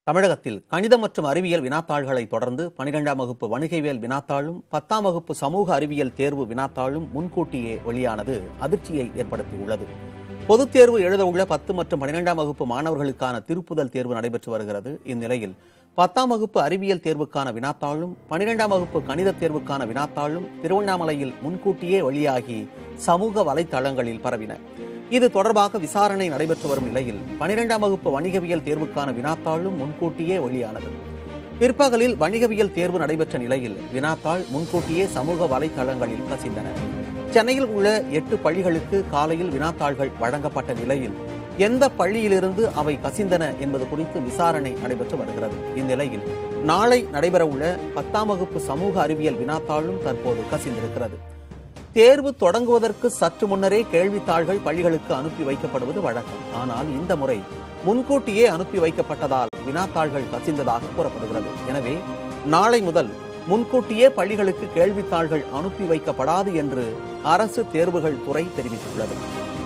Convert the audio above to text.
தமிழகத்தில் கணிதம் மற்றும் அறிவியல் வினாத்தாள்களை தொடர்ந்து பனிரெண்டாம் வகுப்பு வணிகவியல் வினாத்தாளும் பத்தாம் வகுப்பு சமூக அறிவியல் தேர்வு வினாத்தாளும் முன்கூட்டியே வெளியானது அதிர்ச்சியை ஏற்படுத்தியுள்ளது பொதுத் தேர்வு எழுதவுள்ள பத்து மற்றும் பனிரெண்டாம் வகுப்பு மாணவர்களுக்கான திருப்புதல் தேர்வு நடைபெற்று வருகிறது இந்நிலையில் பத்தாம் வகுப்பு அறிவியல் தேர்வுக்கான வினாத்தாளும் பனிரெண்டாம் வகுப்பு கணித தேர்வுக்கான வினாத்தாளும் திருவண்ணாமலையில் முன்கூட்டியே வெளியாகி சமூக வலைத்தளங்களில் பரவின இது தொடர்பாக விசாரணை நடைபெற்று வரும் நிலையில் பனிரெண்டாம் வகுப்பு வணிகவியல் தேர்வுக்கான வினாத்தாளும் முன்கூட்டியே வெளியானது பிற்பகலில் வணிகவியல் தேர்வு நடைபெற்ற நிலையில் வினாத்தாள் முன்கூட்டியே சமூக வலைத்தளங்களில் கசிந்தன சென்னையில் உள்ள எட்டு பள்ளிகளுக்கு காலையில் வினாத்தாள்கள் வழங்கப்பட்ட நிலையில் எந்த பள்ளியிலிருந்து அவை கசிந்தன என்பது குறித்து விசாரணை நடைபெற்று வருகிறது இந்நிலையில் நாளை நடைபெறவுள்ள பத்தாம் வகுப்பு சமூக அறிவியல் வினாத்தாளும் தற்போது கசிந்திருக்கிறது தேர்வு தொடங்குவதற்கு சற்று முன்னரே கேள்வித்தாள்கள் பள்ளிகளுக்கு அனுப்பி வைக்கப்படுவது வழக்கம் ஆனால் இந்த முறை முன்கூட்டியே அனுப்பி வைக்கப்பட்டதால் வினாத்தாள்கள் கசிந்ததாக கூறப்படுகிறது எனவே நாளை முதல் முன்கூட்டியே பள்ளிகளுக்கு கேள்வித்தாள்கள் அனுப்பி வைக்கப்படாது என்று அரசு தேர்வுகள் துறை தெரிவித்துள்ளது